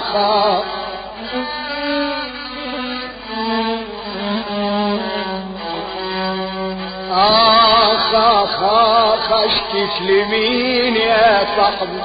آخر آخ آخ آخ اشكيك لمين يا صاحبي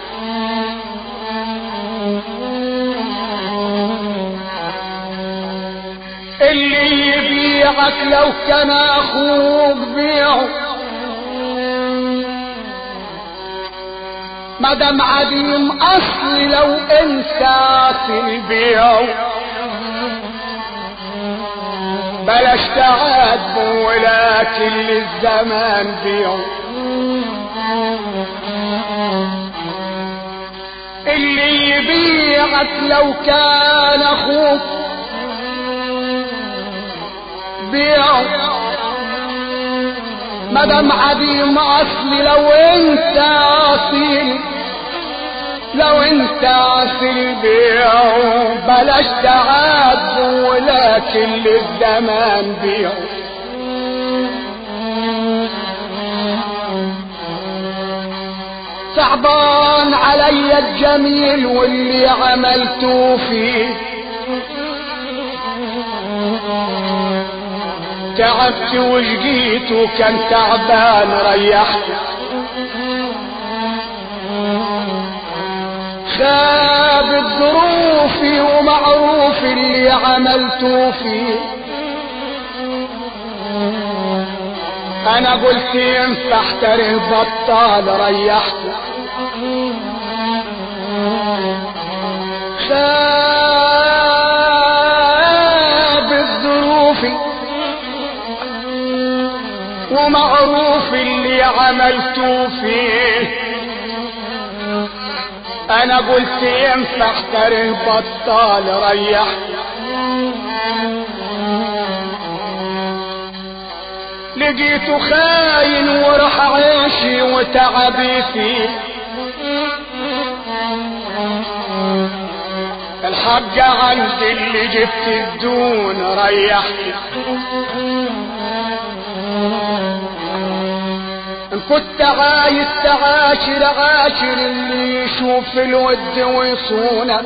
اللي يبيعك لو كان اخوك بيعه مدام عديم اصل لو انت تبيعه بلاش تعاتب ولكن للزمان بيعه اللي يبيعك لو كان اخوك بيعه مدام عديم اصل لو انت اصيل لو انت اصيل بيعه بلاش تعاتب ولكن للزمان بيعه صعبان علي الجميل واللي عملته فيه تعبت وشقيت وكان تعبان ريحت خابت ظروفي ومعروف اللي عملته فيه انا قلت ينفع احتره بطال ريحته خابت ظروفي ومعروف اللي عملته فيه انا قلت ينفع احتره بطال ريحته لقيته خاين وراح عيشي وتعبي فيه الحق عندي اللي جبت الدون ريحتي ان كنت عايز تعاشر عاشر اللي يشوف الود ويصونك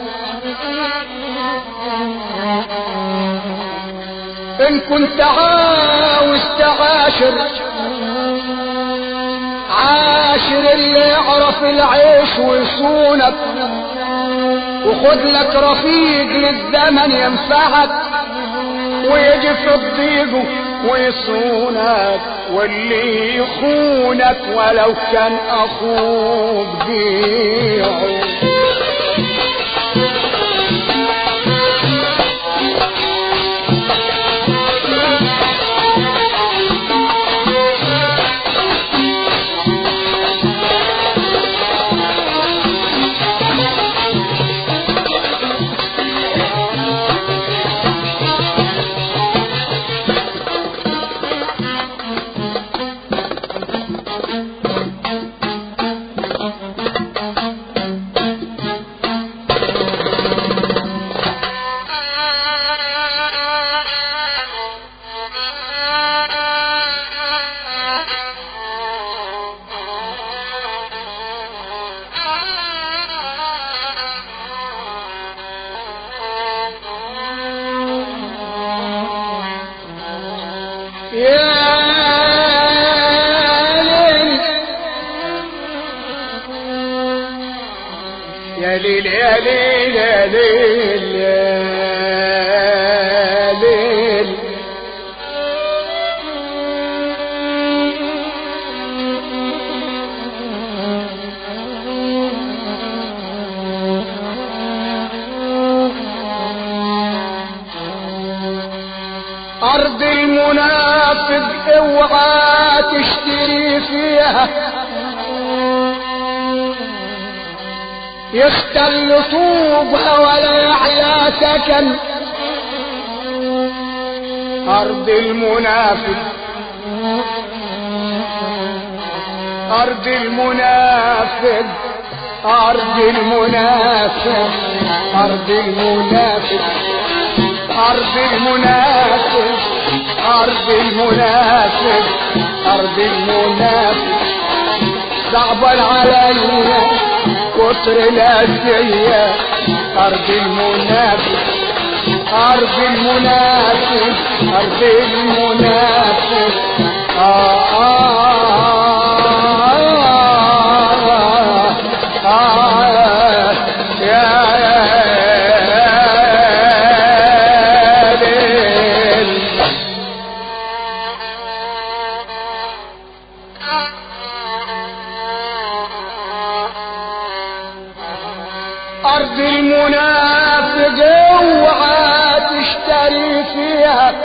ان كنت عاوز تعاشر عاشر اللي يعرف العيش ويصونك وخد لك رفيق للزمن ينفعك ويجي في الضيق ويصونك واللي يخونك ولو كان اخوك بيعه يا ليل يا ليل يا ليل يا ليل أرض المنافق اوعى تشتري فيها يختل طوبها ولا يحيا سكن أرض المنافق أرض المنافق أرض المنافق أرض المنافق أرض المنافق أرض المنافق أرض المنافق صعبا علينا كتر الأذية أرض المنافق أرض المنافق أرض المنافق آه آه آه آه يا ليل أرض المنافق اوعى تشتري فيها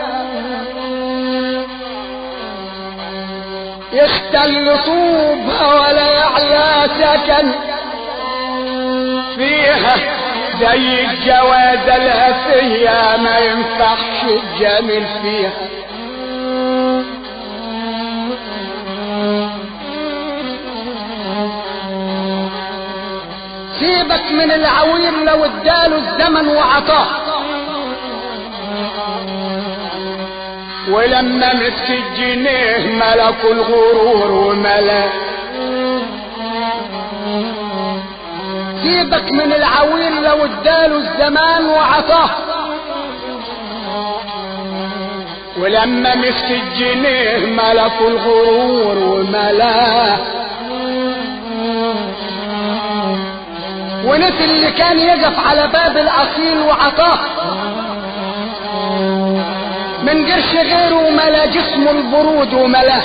يختل طوبها ولا يعلى سكن فيها زي الجواد الهفية ما ينفعش الجميل فيها سيبك من العويل لو اداله الزمن وعطاه ولما مسك الجنيه ملك الغرور وملا سيبك من العويل لو اداله الزمان وعطاه ولما مسك الجنيه ملك الغرور وملاه ونسي اللي كان يقف على باب الاصيل وعطاه من قرش غيره ملا جسمه البرود وملاه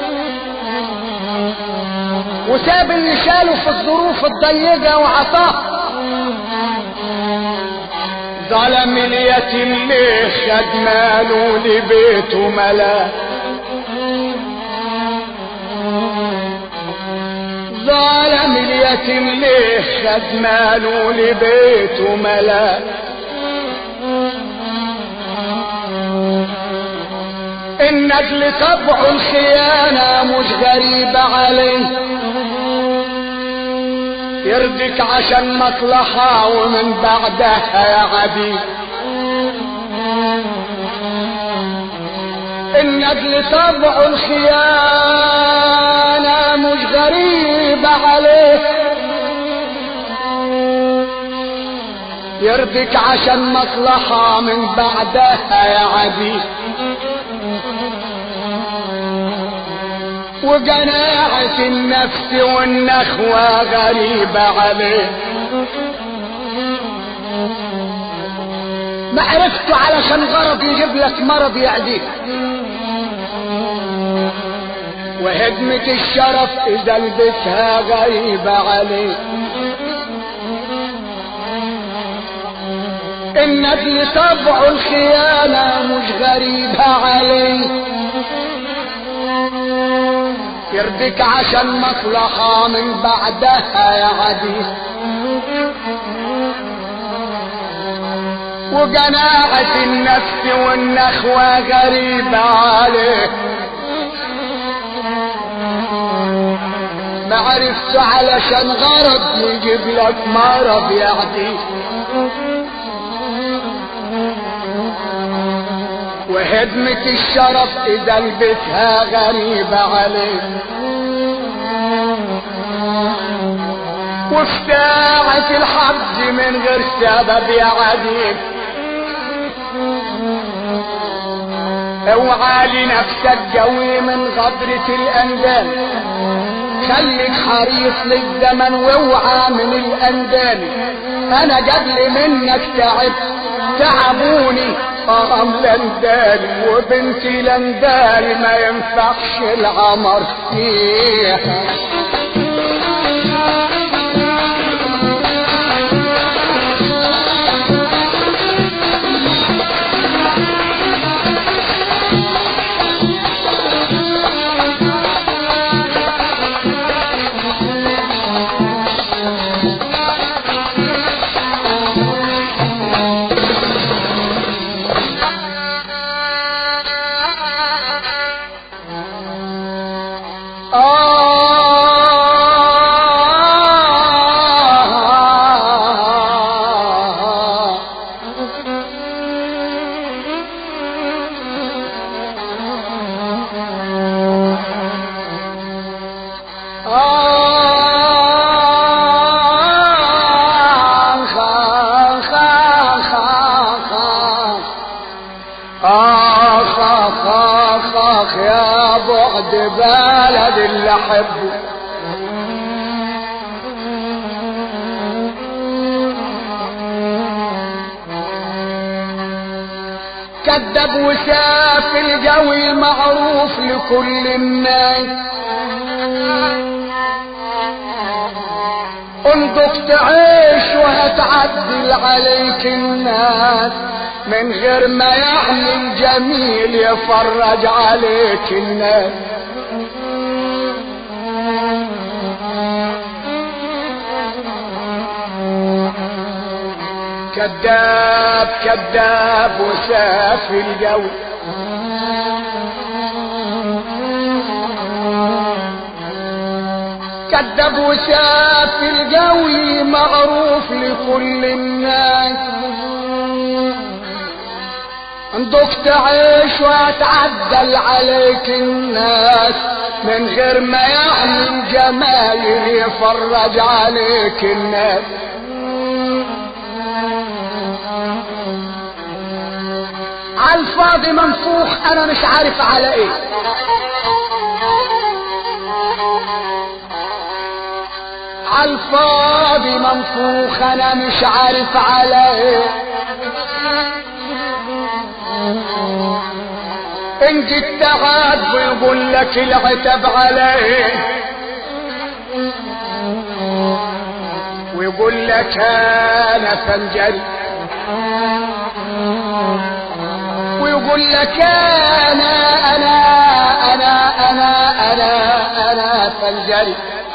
وساب اللي شاله في الظروف الضيقة وعطاه ظلم اليتيم ليه خد ماله لبيته ملاه ظالم اليتيم ليه خد ماله لبيته ملا النجل طبع الخيانة مش غريبة عليه يرضيك عشان مصلحة ومن بعدها يا عبيد النجل طبع الخيانة مش غريبة عليه يرضيك عشان مصلحة من بعدها يا عبيد وقناعة النفس والنخوة غريبة عليه معرفته علشان غرض يجيب لك مرض يعديك وهدمة الشرف إذا لبسها غريبة عليه النبي طبع الخيانة مش غريبة عليه يرضيك عشان مصلحة من بعدها يا عديد وقناعة النفس والنخوة غريبة عليه معرفته علشان غرض يجيب لك مرض يعدي وهدمة الشرف إذا لبسها غريبة عليه وفتاعة الحبس من غير سبب يا عديد اوعى لنفسك قوي من غدرة الأندال خليك حريص للزمن واوعى من الأندال أنا قبل منك تعب تعبوني قام لندال وبنتي لندال ما ينفعش العمر فيها آه بعد بلد اللي احبه كذب وساف الجوي معروف لكل الناس انضق تعيش وهتعدل عليك الناس من غير ما يعني الجميل يفرج عليك الناس كذاب كذاب وساف الجو كذب وساف الجوي معروف لكل الناس عندك تعيش وتعدل عليك الناس من غير ما يعني الجمال يفرج عليك الناس عالفاضي منفوخ انا مش عارف على ايه عالفاضي منفوخ انا مش عارف على ايه ان جيت تعاد بيقول لك العتب عليه ويقول لك انا فنجري ويقول لك انا انا انا انا انا انا فنجري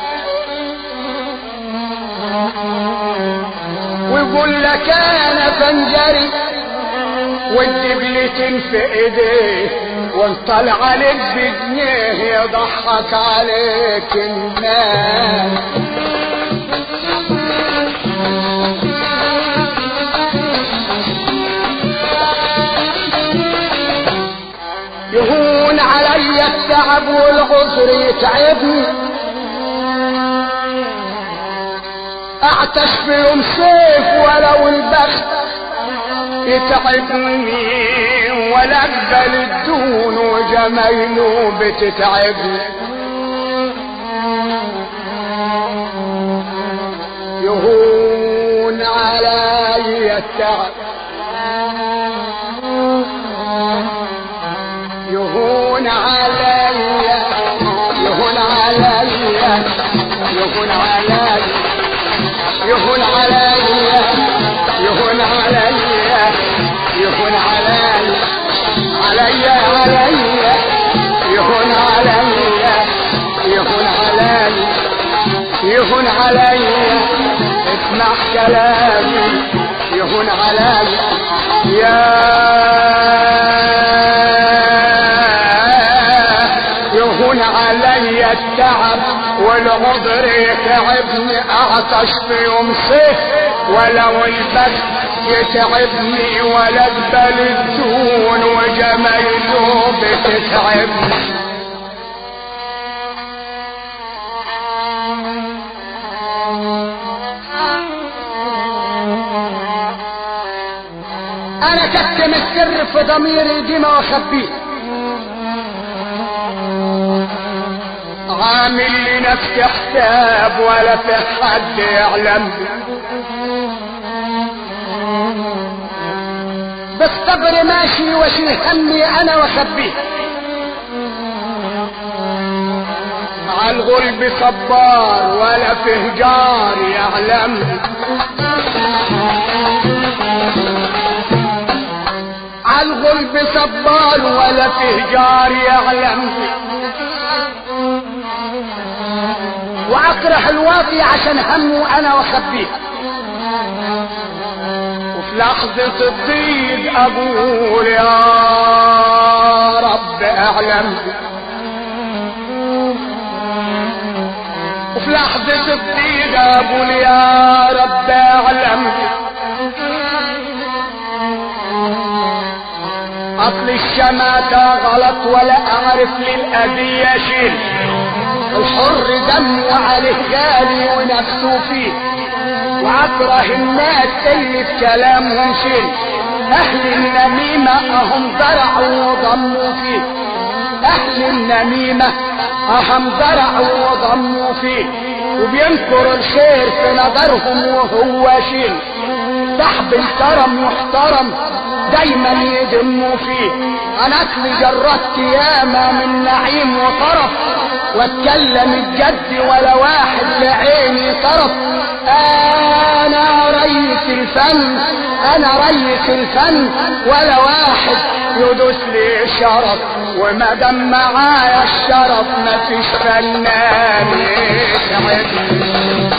ويقول لك انا فنجري والدبلتين في ايديه وانطلع عليك بجنيه يضحك عليك الناس يهون علي التعب والعذر يتعبني اعتش في يوم سيف ولو البخت يتعبني ولا اقبل الدون وجمايله بتتعبني يهون علي التعب يهون علي يهون علي يهون علي يهون علي يهون علي يهون علي علي علي يهون علي يهون علي يهون علي اسمع كلامي يهون علي يا يهون علي التعب والعذر يتعبني اعطش في يوم صيف ولو البس يتعبني ولا اقبل الدون وجمايله بتتعبني انا كتم السر في ضميري دي ما اخبيه عامل لنفسي حساب ولا في حد يعلم بالصبر ماشي واشيل همي انا واخبيه عالغلب صبار ولا فيه جار يعلم عالغلب صبار ولا فيه جار يعلم واكره الواطي عشان همه انا واخبيه وفي لحظة الضيق اقول يا رب اعلم وفي لحظة الضيق اقول يا رب اعلم اصل الشماتة غلط ولا اعرف للأذية شيء الحر دم عليه غالي ونفسه فيه واكره الناس اللي في كلامهم شيء اهل النميمة اهم زرعوا وضموا فيه اهل النميمة اهم زرعوا وضموا فيه وبينكر الخير في نظرهم وهو شيل صاحب الكرم محترم دايما يدموا فيه انا اصلي جربت ياما من نعيم وطرف واتكلم الجد ولا واحد لعيني طرف انا ريس الفن انا ريس الفن ولا واحد يدوس لي شرف وما دام معايا الشرف مفيش فنان يسعدني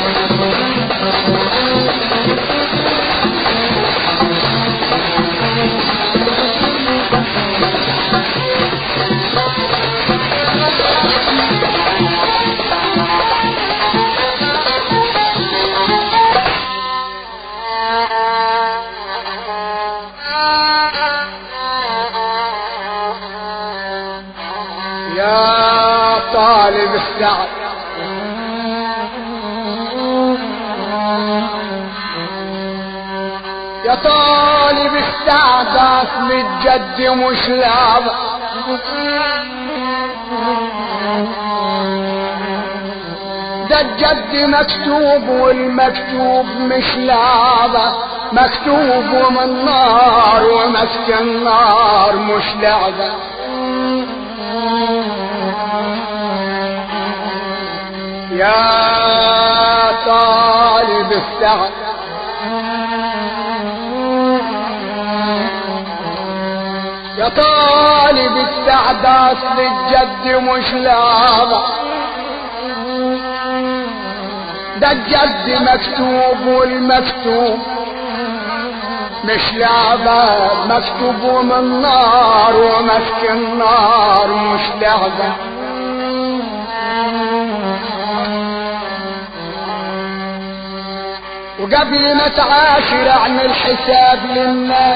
يا طالب السعد يا طالب السعد اصل الجد مش لعبة ده الجد مكتوب والمكتوب مش لعبة مكتوب ومن نار ومسك النار مش لعبة يا طالب السعد يا طالب السعد اصل الجد مش لعبة ده الجد مكتوب والمكتوب مش لعبة مكتوب ومن نار ومسك النار مش لعبة وقبل ما تعاشر اعمل حساب للناس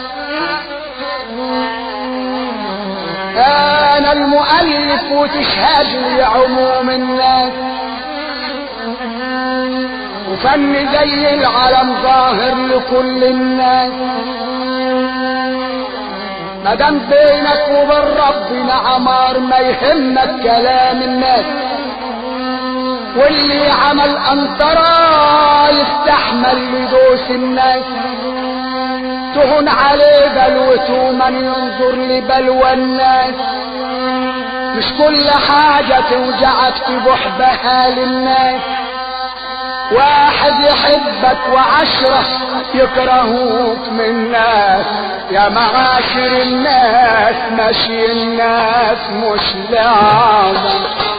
انا المؤلف وتشهد لي عموم الناس وفن زي العلم ظاهر لكل الناس مدام بينك وبين ربنا عمار ما يهمك كلام الناس واللي عمل انطرا يستحمل يدوس الناس تهون عليه بلوته من ينظر لبلوى الناس مش كل حاجة توجعك تبح بها للناس واحد يحبك وعشرة يكرهوك من الناس يا معاشر الناس ماشي الناس مش لعبة